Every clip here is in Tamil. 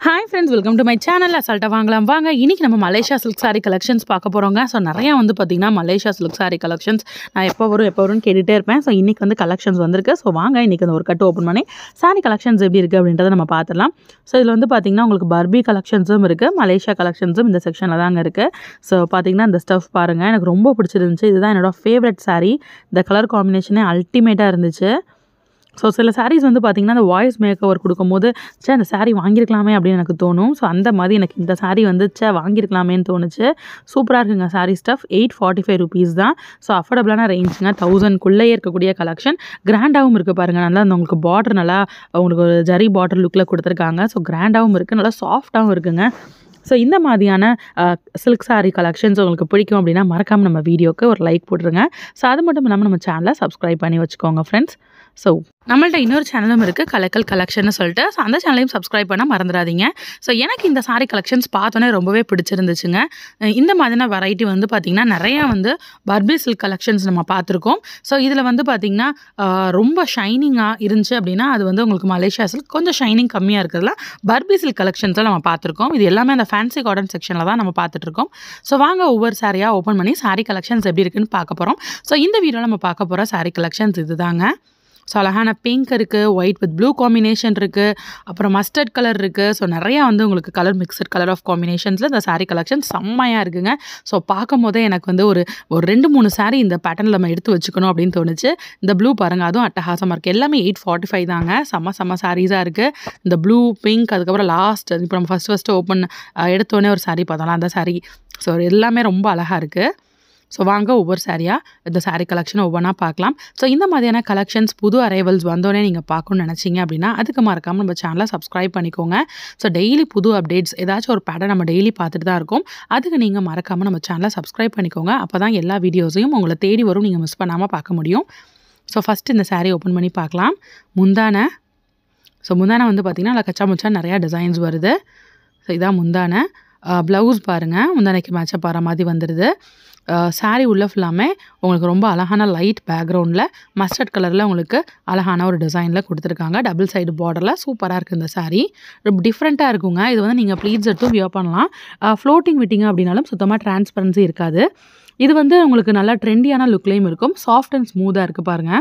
hi friends welcome to my channel அசால்ட்டாக வாங்கலாம் வாங்க இன்றைக்கி நம்ம மலேசியா சில்க் சாரி கலெக்ஷன்ஸ் பார்க்க போகிறோங்க ஸோ நிறையா வந்து பார்த்திங்கன்னா மலேசியா சில்க் சாரி கலெக்ஷன்ஸ் நான் எப்போ வரும் எப்போ வரும்னு கேட்டுகிட்டே இருப்பேன் ஸோ இன்றைக்கி வந்து கலெக்ஷன்ஸ் வந்திருக்கு ஸோ வாங்க இன்றைக்கி அந்த ஒரு கட்டு ஓப்பன் பண்ணி சாரி கலெக்ஷன்ஸ் எப்படி இருக்குது அப்படின்றத நம்ம பார்த்துடலாம் ஸோ இதில் வந்து பார்த்திங்கன்னா உங்களுக்கு பர்பி கலெக்ஷன்ஸும் இருக்குது மலேசியா கலெக்ஷன்ஸும் இந்த செக்ஷனில் தாங்க இருக்குது ஸோ பார்த்திங்கன்னா இந்த ஸ்டஃப் பாருங்கள் எனக்கு ரொம்ப பிடிச்சிருந்துச்சு இதுதான் என்னோட ஃபேவரட் சாரீ இந்த கலர் காம்பினேஷனே அல்டிமேட்டாக இருந்துச்சு ஸோ சில சாரீஸ் வந்து பார்த்திங்கன்னா அந்த வாய்ஸ் மேக் ஓவர் கொடுக்கும்போது சே அந்த saree வாங்கியிருக்கலாமே அப்படின்னு எனக்கு தோணும் ஸோ அந்த மாதிரி எனக்கு இந்த saree வந்து சே வாங்கியிருக்கலாமேன்னு தோணுச்சு சூப்பராக இருக்குங்க saree stuff eight forty five rupees தான் ஸோ அஃபோர்டபுளான ரேஞ்சுங்க தௌசண்ட்குள்ளேயே இருக்கக்கூடிய கலெக்ஷன் கிராண்டாகவும் இருக்குது பாருங்கள் நல்லா அந்த உங்களுக்கு பார்டர் நல்லா உங்களுக்கு ஒரு ஜரி பார்டர் லுக்கில் கொடுத்துருக்காங்க ஸோ கிராண்டாகவும் இருக்குது நல்லா சாஃப்டாகவும் இருக்குங்க ஸோ இந்த மாதிரியான சில்க் saree கலெக்ஷன்ஸ் உங்களுக்கு பிடிக்கும் அப்படின்னா மறக்காமல் நம்ம வீடியோக்கு ஒரு லைக் போட்டுருங்க ஸோ அது மட்டும் இல்லாமல் நம்ம சேனலை சப்ஸ்கிரைப் பண்ணி வச்சுக்கோங்க ஃப்ரெண்ட்ஸ் ஸோ நம்மள்ட்ட இன்னொரு சேனலும் இருக்குது கலக்கல் கலெக்ஷன் சொல்லிட்டு ஸோ அந்த சேனலையும் சப்ஸ்கிரைப் பண்ண மறந்துடாதீங்க ஸோ எனக்கு இந்த saree கலெக்ஷன்ஸ் பார்த்தோன்னே ரொம்பவே பிடிச்சிருந்துச்சுங்க அஹ் இந்த மாதிரியான வெரைட்டி வந்து பார்த்திங்கன்னா நிறையா வந்து பர்பி சில்க் கலெக்ஷன்ஸ் நம்ம பார்த்துருக்கோம் ஸோ இதில் வந்து பார்த்திங்கன்னா அஹ் ரொம்ப ஷைனிங்காக இருந்துச்சு அப்படின்னா அது வந்து உங்களுக்கு மலேசியா சில்க் கொஞ்சம் ஷைனிங் கம்மியாக இருக்கிறதுல பர்பி சில்க் கலெக்ஷன்ஸை நம்ம பார்த்துருக்கோம் இது எல்லாமே அந்த ஃபேன்சி கார்டன் செக்ஷனில் தான் நம்ம பார்த்துட்ருக்கோம் ஸோ வாங்க ஒவ்வொரு சாரியாக ஓப்பன் பண்ணி saree கலெக்ஷன்ஸ் எப்படி இருக்குன்னு பார்க்க போகிறோம் ஸோ இந்த வீடியோவில் நம்ம பார்க்க போகிற saree கலெக்ஷன்ஸ் இதுதாங்க ஸோ அழகான பிங்க் இருக்குது ஒயிட் வித் ப்ளூ காம்பினேஷன் இருக்குது அப்புறம் மஸ்டர்ட் கலர் இருக்குது ஸோ நிறையா வந்து உங்களுக்கு கலர் மிக்சட் கலர் ஆஃப் காம்பினேஷன்ஸில் இந்த saree கலெக்ஷன் செம்மையாக இருக்குங்க ஸோ பார்க்கும் போதே எனக்கு வந்து ஒரு ஒரு ரெண்டு மூணு saree இந்த பேட்டர்னில் நம்ம எடுத்து வச்சுக்கணும் அப்படின்னு தோணுச்சு இந்த ப்ளூ பாருங்கள் அதுவும் அட்டகாசமாக இருக்குது எல்லாமே எயிட் ஃபார்ட்டி ஃபைவ் தாங்க செம்ம செம்ம சாரீஸாக இருக்குது இந்த ப்ளூ பிங்க் அதுக்கப்புறம் லாஸ்ட் இப்போ நம்ம ஃபஸ்ட் ஃபஸ்ட்டு ஓப்பன் எடுத்தோடனே ஒரு saree பார்த்தோம்ல அந்த saree ஸோ எல்லாமே ரொம்ப அழகாக இருக்குது ஸோ வாங்க ஒவ்வொரு சாரியாக இந்த saree கலெக்ஷன் ஒவ்வொன்றா பார்க்கலாம் ஸோ இந்த மாதிரியான கலெக்ஷன்ஸ் புது அரைவல்ஸ் வந்தோடனே நீங்கள் பார்க்கணும்னு நினச்சிங்க அப்படின்னா அதுக்கு மறக்காமல் நம்ம சேனலை சப்ஸ்கிரைப் பண்ணிக்கோங்க ஸோ டெய்லி புது அப்டேட்ஸ் ஏதாச்சும் ஒரு பேட்டர்ன் நம்ம டெய்லி பார்த்துட்டு தான் இருக்கோம் அதுக்கு நீங்கள் மறக்காமல் நம்ம சேனலை சப்ஸ்கிரைப் பண்ணிக்கோங்க அப்போ தான் எல்லா வீடியோஸையும் உங்களை தேடி வரும் நீங்கள் மிஸ் பண்ணாமல் பார்க்க முடியும் ஸோ ஃபஸ்ட்டு இந்த saree ஓப்பன் பண்ணி பார்க்கலாம் முந்தான ஸோ முந்தானை வந்து பார்த்திங்கன்னா நல்லா கச்சா முச்சா நிறையா டிசைன்ஸ் வருது ஸோ இதான் முந்தானை ப்ளவுஸ் பாருங்கள் முந்தானைக்கு மேட்சப் ஆகிற மாதிரி வந்துடுது சாரீ உள்ள ஃபுல்லாமே உங்களுக்கு ரொம்ப அழகான லைட் பேக்ரவுண்டில் மஸ்டர்ட் கலரில் உங்களுக்கு அழகான ஒரு டிசைனில் கொடுத்துருக்காங்க டபுள் சைடு பார்டரில் சூப்பராக இருக்குது இந்த saree ரொம்ப டிஃப்ரெண்ட்டாக இருக்குங்க இது வந்து நீங்கள் ப்ளீட்ஸ் எடுத்தும் வியர் பண்ணலாம் ஃப்ளோட்டிங் விட்டிங்க அப்படின்னாலும் சுத்தமாக டிரான்ஸ்பரன்சி இருக்காது இது வந்து உங்களுக்கு நல்லா ட்ரெண்டியான லுக்லேயும் இருக்கும் சாஃப்ட் அண்ட் ஸ்மூத்தாக இருக்குது பாருங்கள்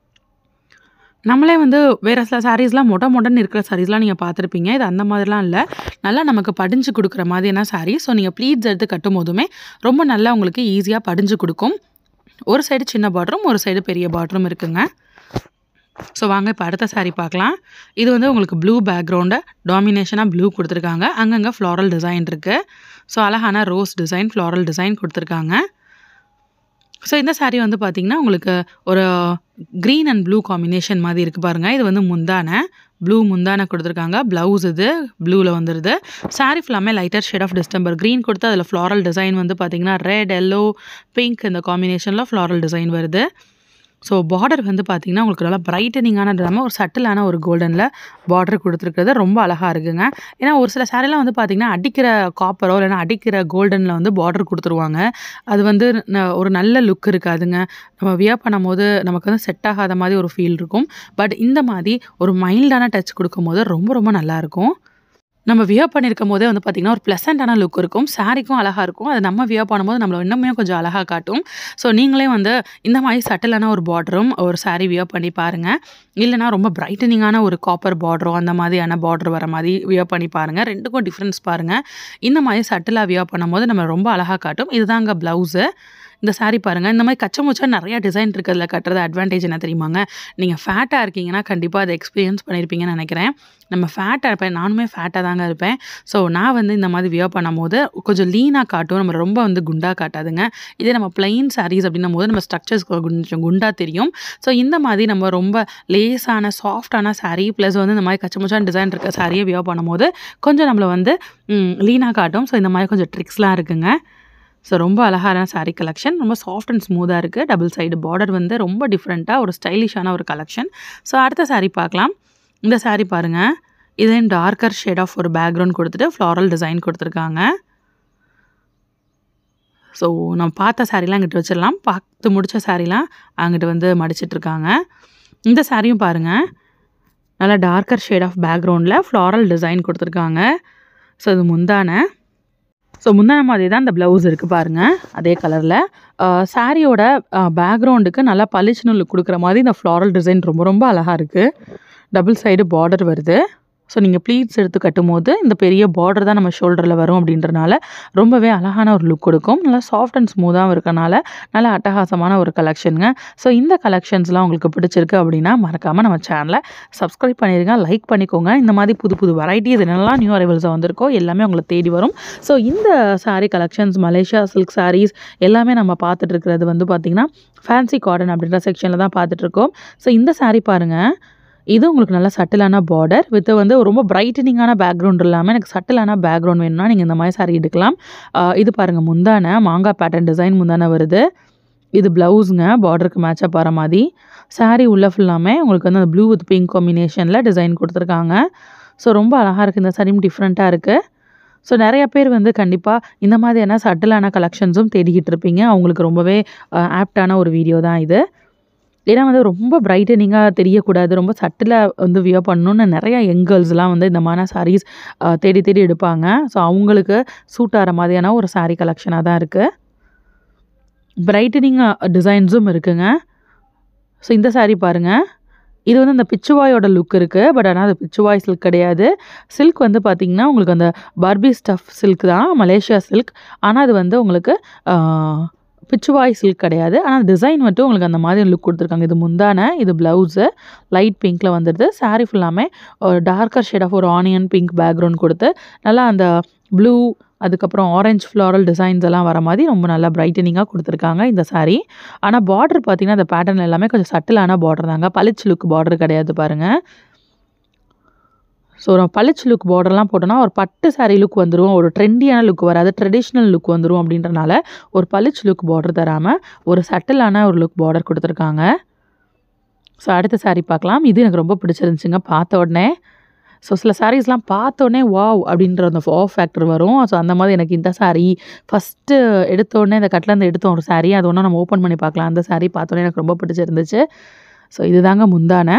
நம்மளே வந்து வேறு சில சாரீஸ்லாம் மொட்டை மொட்டைன்னு இருக்கிற சாரீஸ்லாம் நீங்கள் பார்த்துருப்பீங்க இது அந்த மாதிரிலாம் இல்லை நல்லா நமக்கு படிஞ்சு கொடுக்குற மாதிரியான சாரீ ஸோ நீங்கள் ப்ளீட்ஸ் எடுத்து கட்டும் போதுமே ரொம்ப நல்லா உங்களுக்கு ஈஸியாக படிஞ்சு கொடுக்கும் ஒரு சைடு சின்ன பார்டரும் ஒரு சைடு பெரிய பார்டரும் இருக்குங்க ஸோ வாங்க இப்போ அடுத்த saree பார்க்கலாம் இது வந்து உங்களுக்கு ப்ளூ பேக்ரவுண்டை டாமினேஷனாக ப்ளூ கொடுத்துருக்காங்க அங்கங்கே ஃப்ளாரல் டிசைன் இருக்குது ஸோ அழகான ரோஸ் டிசைன் ஃப்ளாரல் டிசைன் கொடுத்துருக்காங்க ஸோ இந்த saree வந்து பார்த்திங்கன்னா உங்களுக்கு ஒரு க்ரீன் அண்ட் ப்ளூ காம்பினேஷன் மாதிரி இருக்குது பாருங்கள் இது வந்து முந்தானை ப்ளூ முந்தானை கொடுத்துருக்காங்க ப்ளவுஸ் இது ப்ளூவில் வந்துடுது saree ஃபுல்லாமே lighter shade of distemper green கொடுத்து அதில் ஃப்ளாரல் டிசைன் வந்து பார்த்திங்கன்னா ரெட் எல்லோ பிங்க் இந்த காம்பினேஷனில் ஃப்ளாரல் டிசைன் வருது ஸோ பார்டர் வந்து பார்த்திங்கன்னா உங்களுக்கு நல்லா பிரைட்டனிங்கான இல்லாமல் ஒரு சட்டிலான ஒரு கோல்டனில் பார்டர் கொடுத்துருக்கிறது ரொம்ப அழகாக இருக்குங்க ஏன்னா ஒரு சில சாரீலாம் வந்து பார்த்திங்கன்னா அடிக்கிற காப்பரோ இல்லைன்னா அடிக்கிற கோல்டனில் வந்து பார்டர் கொடுத்துருவாங்க அது வந்து ந- ஒரு நல்ல லுக் இருக்காதுங்க நம்ம வியர் பண்ணும்போது நமக்கு வந்து செட் ஆகாத மாதிரி ஒரு ஃபீல் இருக்கும் பட் இந்த மாதிரி ஒரு மைல்டான டச் கொடுக்கும்போது ரொம்ப ரொம்ப நல்லாயிருக்கும் நம்ம வியர் பண்ணியிருக்கும் போதே வந்து பார்த்திங்கன்னா ஒரு ப்ளசண்ட்டான லுக் இருக்கும் சாரிக்கும் அழகாக இருக்கும் அது நம்ம வியர் பண்ணும்போது நம்மளை இன்னுமே கொஞ்சம் அழகாக காட்டும் ஸோ நீங்களே வந்து இந்த மாதிரி சட்டிலான ஒரு பார்டரும் ஒரு saree வியர் பண்ணி பாருங்கள் இல்லைனா ரொம்ப பிரைட்டனிங்கான ஒரு காப்பர் பார்டரோ அந்த மாதிரியான பார்டர் வர மாதிரி வியர் பண்ணி பாருங்கள் ரெண்டுக்கும் டிஃப்ரென்ஸ் பாருங்கள் இந்த மாதிரி சட்டிலாக வியர் பண்ணும்போது நம்ம ரொம்ப அழகாக காட்டும் இதுதாங்க ப்ளவுஸு இந்த saree பாருங்கள் இந்த மாதிரி கச்ச முச்சா நிறையா டிசைன் இருக்கிறதுல கட்டுறது அட்வான்டேஜ் என்ன தெரியுமாங்க நீங்கள் ஃபேட்டாக இருக்கீங்கன்னா கண்டிப்பாக அதை எக்ஸ்பீரியன்ஸ் பண்ணியிருப்பீங்கன்னு நினைக்கிறேன் நம்ம ஃபேட்டாக இருப்பேன் நானுமே ஃபேட்டாக தாங்க இருப்பேன் ஸோ நான் வந்து இந்த மாதிரி வியர் பண்ணும்போது கொஞ்சம் லீனாக காட்டும் நம்ம ரொம்ப வந்து குண்டாக காட்டாதுங்க இதே நம்ம பிளைன் சாரீஸ் அப்படின்னும் போது நம்ம ஸ்ட்ரக்சர்ஸ் கொஞ்சம் குண்டாக தெரியும் ஸோ இந்த மாதிரி நம்ம ரொம்ப லேஸான சாஃப்டான saree ப்ளஸ் வந்து இந்த மாதிரி கச்சமுச்சான டிசைன் இருக்க சாரியை வியர் பண்ணும்போது கொஞ்சம் நம்மளை வந்து லீனாக காட்டும் ஸோ இந்த மாதிரி கொஞ்சம் ட்ரிக்ஸ்லாம் இருக்குங்க ஸோ ரொம்ப அழகான saree கலெக்ஷன் ரொம்ப சாஃப்ட் அண்ட் ஸ்மூத்தாக இருக்குது டபுள் சைடு பார்டர் வந்து ரொம்ப டிஃப்ரெண்ட்டாக ஒரு ஸ்டைலிஷான ஒரு கலெக்ஷன் ஸோ அடுத்த saree பார்க்கலாம் இந்த saree பாருங்கள் இதே டார்க்கர் ஷேட் ஆஃப் ஒரு பேக்ரவுண்ட் கொடுத்துட்டு ஃப்ளாரல் டிசைன் கொடுத்துருக்காங்க ஸோ நம்ம பார்த்த சாரீலாம் இங்கிட்டு வச்சிடலாம் பார்த்து முடித்த சாரீலாம் அங்கிட்டு வந்து மடிச்சிட்ருக்காங்க இந்த சாரியும் பாருங்கள் நல்லா டார்க்கர் ஷேட் ஆஃப் பேக்ரவுண்டில் ஃப்ளாரல் டிசைன் கொடுத்துருக்காங்க ஸோ இது முந்தான ஸோ முந்தான மாதிரி தான் இந்த ப்ளவுஸ் இருக்குது பாருங்கள் அதே கலரில் சாரியோட பேக்ரவுண்டுக்கு நல்லா பளிச்சுன்னு லுக் கொடுக்குற மாதிரி இந்த ஃப்ளாரல் டிசைன் ரொம்ப ரொம்ப அழகாக இருக்குது டபுள் சைடு பார்டர் வருது ஸோ நீங்கள் ப்ளீட்ஸ் எடுத்து கட்டும்போது இந்த பெரிய பார்டர் தான் நம்ம ஷோல்டரில் வரும் அப்படின்றனால ரொம்பவே அழகான ஒரு லுக் கொடுக்கும் நல்லா சாஃப்ட் அண்ட் ஸ்மூத்தாகவும் இருக்கனால நல்லா அட்டகாசமான ஒரு கலெக்ஷனுங்க ஸோ இந்த கலெக்ஷன்ஸ்லாம் உங்களுக்கு பிடிச்சிருக்கு அப்படின்னா மறக்காமல் நம்ம சேனலை சப்ஸ்கிரைப் பண்ணிடுங்க லைக் பண்ணிக்கோங்க இந்த மாதிரி புது புது வெரைட்டிஸ் என்னெல்லாம் நியூ அரைவல்ஸாக வந்திருக்கோ எல்லாமே உங்களை தேடி வரும் ஸோ இந்த sari collections Malaysia silk saris எல்லாமே நம்ம பார்த்துட்டு இருக்கிறது வந்து பார்த்திங்கன்னா ஃபேன்சி காட்டன் அப்படின்ற செக்ஷனில் தான் பார்த்துட்ருக்கோம் ஸோ இந்த சாரீ பாருங்கள் இது உங்களுக்கு நல்ல சட்டிலான பார்டர் வித் வந்து ரொம்ப பிரைட்டனிங்கான பேக்ரவுண்ட் இல்லாமல் எனக்கு சட்டிலான பேக்ரவுண்ட் வேணும்னா நீங்கள் இந்த மாதிரி சாரீ எடுக்கலாம் ஆஹ் இது பாருங்கள் முந்தான மாங்காய் பேட்டர்ன் டிசைன் முந்தான வருது இது ப்ளவுஸுங்க பார்டருக்கு மேட்சப் ஆகிற மாதிரி saree உள்ள ஃபுல்லாமே உங்களுக்கு வந்து அந்த ப்ளூ வித் பிங்க் காம்பினேஷனில் டிசைன் கொடுத்துருக்காங்க ஸோ ரொம்ப அழகாக இருக்குது இந்த சாரியும் டிஃப்ரெண்ட்டாக இருக்குது ஸோ நிறைய பேர் வந்து கண்டிப்பாக இந்த மாதிரியான சட்டிலான கலெக்ஷன்ஸும் தேடிக்கிட்டு இருப்பீங்க அவங்களுக்கு ரொம்பவே ஆப்டான ஒரு வீடியோ தான் இது ஏன்னா வந்து ரொம்ப பிரைட்டனிங்காக தெரியக்கூடாது ரொம்ப சட்டிலாக வந்து வியர் பண்ணணும்னு நிறையா யங் கேர்ள்ஸ்லாம் வந்து இந்த மாதிரி சாரீஸ் தேடி தேடி எடுப்பாங்க ஸோ அவங்களுக்கு சூட் ஆகிற மாதிரியான ஒரு saree கலெக்ஷனாக தான் இருக்குது பிரைட்டனிங் டிசைன்ஸும் இருக்குங்க ஸோ இந்த saree பாருங்கள் இது வந்து அந்த பிச்சுவாயோட லுக் இருக்குது பட் ஆனால் அது பிச்சுவாய் சில்க் கிடையாது சில்க் வந்து பார்த்திங்கன்னா உங்களுக்கு அந்த பார்பி ஸ்டஃப் சில்க் தான் மலேசியா சில்க் ஆனால் அது வந்து உங்களுக்கு ஆஹ், பிச்சுவாய் சில்க் கிடையாது ஆனால் டிசைன் மட்டும் உங்களுக்கு அந்த மாதிரி லுக் கொடுத்துருக்காங்க இது முந்தான இது ப்ளவுஸு லைட் பிங்க்கில் வந்துடுது saree ஃபுல்லாமே ஒரு டார்க்கர் ஷேட் ஆஃப் ஒரு ஆனியன் பிங்க் பேக்ரவுண்ட் கொடுத்து நல்லா அந்த ப்ளூ அதுக்கப்புறம் ஆரஞ்சு ஃப்ளாரல் டிசைன்ஸ் எல்லாம் வர மாதிரி ரொம்ப நல்லா பிரைட்டனிங்காக கொடுத்துருக்காங்க இந்த saree ஆனால் பார்டர் பார்த்தீங்கன்னா அந்த பேட்டர்ன் எல்லாமே கொஞ்சம் சட்டிலான பார்டர் தாங்க பளிச்சு லுக் பார்டர் கிடையாது பாருங்கள் ஸோ நம்ம பளிச்சு லுக் பார்டர்லாம் போட்டோன்னா ஒரு பட்டு saree லுக் வந்துடும் ஒரு ட்ரெண்டியான லுக் வராது ட்ரெடிஷ்னல் லுக் வந்துடும் அப்படின்றனால ஒரு பளிச்சு லுக் பார்டர் தராமல் ஒரு சட்டிலான ஒரு லுக் பார்டர் கொடுத்துருக்காங்க ஸோ அடுத்த saree பார்க்கலாம் இது எனக்கு ரொம்ப பிடிச்சிருந்துச்சுங்க பார்த்த உடனே ஸோ சில சாரீஸ்லாம் பார்த்த உடனே வாவ் அப்படின்ற அந்த ஆ ஃபேக்டர் வரும் ஸோ அந்த மாதிரி எனக்கு இந்த saree ஃபஸ்ட்டு எடுத்த உடனே இந்த கட்டிலேருந்து எடுத்தோம் ஒரு saree அது ஒன்றா நம்ம ஓப்பன் பண்ணி பார்க்கலாம் அந்த saree பார்த்த உடனே எனக்கு ரொம்ப பிடிச்சிருந்துச்சு ஸோ இதுதாங்க முந்தான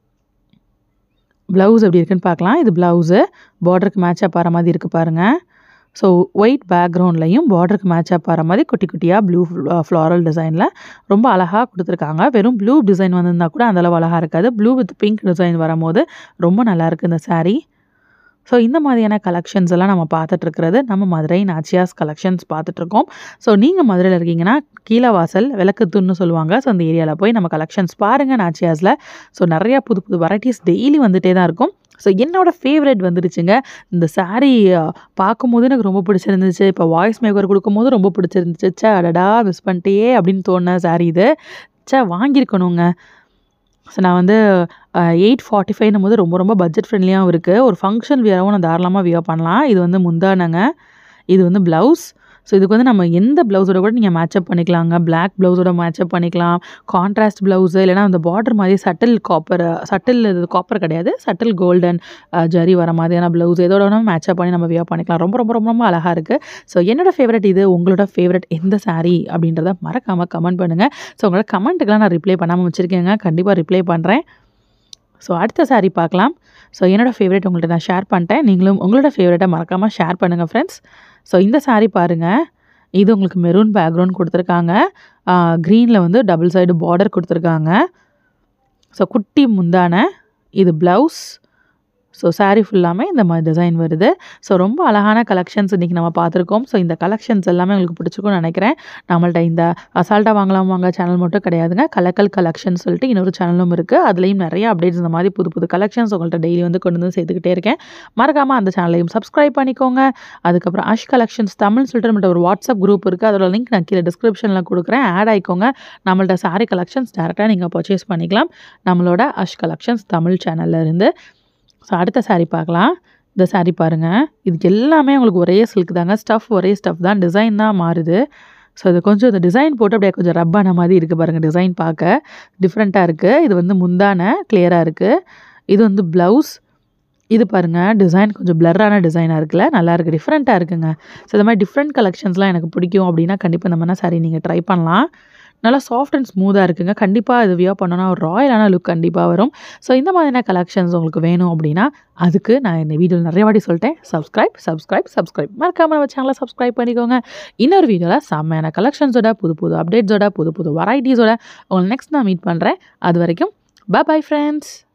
ப்ளவுஸ் எப்படி இருக்குன்னு பார்க்கலாம் இது ப்ளவுஸு பார்டருக்கு மேட்சப் ஆகிற மாதிரி இருக்குது பாருங்கள் ஸோ ஒயிட் பேக்ரவுண்ட்லையும் பார்டருக்கு மேட்சப் ஆகிற மாதிரி குட்டி குட்டியாக ப்ளூ ஃப்ளாரல் டிசைனில் ரொம்ப அழகாக கொடுத்துருக்காங்க வெறும் ப்ளூ டிசைன் வந்திருந்தா கூட அந்தளவு அழகாக இருக்காது ப்ளூ வித் பிங்க் டிசைன் வரும்போது ரொம்ப நல்லா இருக்குது இந்த saree ஸோ இந்த மாதிரியான கலெக்ஷன்ஸ் எல்லாம் நம்ம பார்த்துட்ருக்கிறது நம்ம மதுரை நாச்சியாஸ் கலெக்ஷன்ஸ் பார்த்துட்ருக்கோம் ஸோ நீங்கள் மதுரையில் இருக்கீங்கன்னா கீழே வாசல் விளக்குத்துன்னு சொல்லுவாங்க ஸோ அந்த ஏரியாவில் போய் நம்ம கலெக்ஷன்ஸ் பாருங்கள் நாச்சியாஸில் ஸோ நிறையா புது புது வெரைட்டிஸ் டெய்லி வந்துட்டே தான் இருக்கும் ஸோ என்னோட ஃபேவரட் வந்துருச்சுங்க இந்த saree அஹ், பார்க்கும்போது எனக்கு ரொம்ப பிடிச்சிருந்துச்சு இப்போ வாய்ஸ் மேக்கர் கொடுக்கும்போது ரொம்ப பிடிச்சிருந்துச்சு ச்சே அடடா மிஸ் பண்ணிட்டே அப்படின்னு தோணுன saree இது ச்சே வாங்கியிருக்கணுங்க ஸோ நான் வந்து எயிட் ஃபார்ட்டி ஃபைவ்னும் போது ரொம்ப ரொம்ப பட்ஜெட் ஃப்ரெண்ட்லியாகவும் இருக்குது ஒரு ஃபங்க்ஷன் வியராகவும் நான் தாராளமாக வியர் பண்ணலாம் இது வந்து முந்தானங்க இது வந்து ப்ளவுஸ் ஸோ இதுக்கு வந்து நம்ம எந்த ப்ளவுஸோட கூட நீங்கள் மேட்சப் பண்ணிக்கலாங்க பிளாக் ப்ளவுஸோட மேட்சப் பண்ணிக்கலாம் கான்ட்ராஸ்ட் ப்ளவுஸு இல்லைனா அந்த பார்டர் மாதிரி சட்டில் காப்பர் சட்டில் இது காப்பர் கிடையாது சட்டில் கோல்டன் ஜரி வர மாதிரியான ப்ளவுஸ் எதோட வேணால் மேட்சப் பண்ணி நம்ம வியர் பண்ணிக்கலாம் ரொம்ப ரொம்ப ரொம்ப ரொம்ப அழகாக இருக்குது ஸோ என்னோட ஃபேவரட் இது உங்களோட ஃபேவரட் எந்த saree அப்படின்றத மறக்காமல் கமெண்ட் பண்ணுங்கள் ஸோ உங்களோட கமெண்ட்டுக்கெலாம் நான் ரிப்ளை பண்ணாமல் வச்சுருக்கேங்க கண்டிப்பாக ரிப்ளை பண்ணுறேன் ஸோ அடுத்த saree பார்க்கலாம் ஸோ என்னோட ஃபேவரட் உங்கள்கிட்ட நான் ஷேர் பண்ணிட்டேன் நீங்களும் உங்களோட ஃபேவரட்டை மறக்காமல் ஷேர் பண்ணுங்கள் ஃப்ரெண்ட்ஸ் ஸோ இந்த saree பாருங்கள் இது உங்களுக்கு மெரூன் பேக்ரவுண்ட் கொடுத்துருக்காங்க க்ரீனில் வந்து டபுள் சைடு பார்டர் கொடுத்துருக்காங்க ஸோ குட்டி முந்தான இது ப்ளவுஸ் ஸோ saree ஃபுல்லாமே இந்த மாதிரி டிசைன் வருது ஸோ ரொம்ப அழகான கலெக்ஷன்ஸ் இன்றைக்கி நம்ம பார்த்துருக்கோம் ஸோ இந்த கலெக்ஷன்ஸ் எல்லாமே உங்களுக்கு பிடிச்சிக்கும்னு நினைக்கிறேன் நம்மள்ட்ட இந்த அசால்ட்டாக வாங்கலாம் வாங்க சேனல் மட்டும் கிடையாதுங்க கலக்கல் கலெக்ஷன் சொல்லிட்டு இன்னொரு சேனலும் இருக்குது அதுலேயும் நிறைய அப்டேட்ஸ் இந்த மாதிரி புது புது கலெக்ஷன்ஸ் உங்கள்கிட்ட டெய்லி வந்து கொண்டு வந்து சேர்த்துக்கிட்டே இருக்கேன் மறக்காமல் அந்த சேனலையும் சப்ஸ்கிரைப் பண்ணிக்கோங்க அதுக்கப்புறம் அஷ் கலெக்ஷன்ஸ் தமிழ் சொல்லிட்டு நம்மள்ட்ட ஒரு வாட்ஸ்அப் குரூப் இருக்குது அதோட லிங்க் நான் கீழே டிஸ்கிரிப்ஷனில் கொடுக்குறேன் ஆட் ஆயிக்கோங்க நம்மள்ட்ட saree கலெக்ஷன்ஸ் டேரெக்டாக நீங்கள் பர்ச்சேஸ் பண்ணிக்கலாம் நம்மளோட அஷ் கலெக்ஷன்ஸ் தமிழ் சேனல்ல இருந்து ஸோ அடுத்த saree பார்க்கலாம் இந்த saree பாருங்கள் இது எல்லாமே உங்களுக்கு ஒரே சில்க் தாங்க ஸ்டஃப் ஒரே ஸ்டஃப் தான் டிசைன் தான் மாறுது ஸோ இது கொஞ்சம் இந்த டிசைன் போட்டு அப்படியே கொஞ்சம் ரப்பான மாதிரி இருக்குது பாருங்கள் டிசைன் பார்க்க டிஃப்ரெண்ட்டாக இருக்குது இது வந்து முந்தான கிளியராக இருக்குது இது வந்து ப்ளவுஸ் இது பாருங்கள் டிசைன் கொஞ்சம் பிளர்ரான டிசைனாக இருக்குல்ல நல்லா இருக்குது டிஃப்ரெண்ட்டாக இருக்குங்க ஸோ இந்த மாதிரி டிஃப்ரெண்ட் கலெக்ஷன்ஸ்லாம் எனக்கு பிடிக்கும் அப்படின்னா கண்டிப்பாக இந்த மாதிரி saree நீங்கள் ட்ரை பண்ணலாம் நல்லா சாஃப்ட் அண்ட் ஸ்மூத்தாக இருக்குங்க கண்டிப்பாக இது வியர் பண்ணோன்னா ஒரு ராயலான லுக் கண்டிப்பாக வரும் ஸோ இந்த மாதிரியான கலெக்ஷன்ஸ் உங்களுக்கு வேணும் அப்படின்னா அதுக்கு நான் இந்த வீடியோவில் நிறைய வாட்டி சொல்லிட்டேன் சப்ஸ்கிரைப் சப்ஸ்கிரைப் சப்ஸ்கிரைப் மறக்காம நம்ம சேனலை சப்ஸ்கிரைப் பண்ணிக்கோங்க இன்னொரு வீடியோவில் செம்மையான கலெக்ஷன்ஸோட புது புது அப்டேட்ஸோட புது புது வெரைட்டிஸோட உங்களை நெக்ஸ்ட் நான் மீட் பண்ணுறேன் அது வரைக்கும் பை பை ஃப்ரெண்ட்ஸ்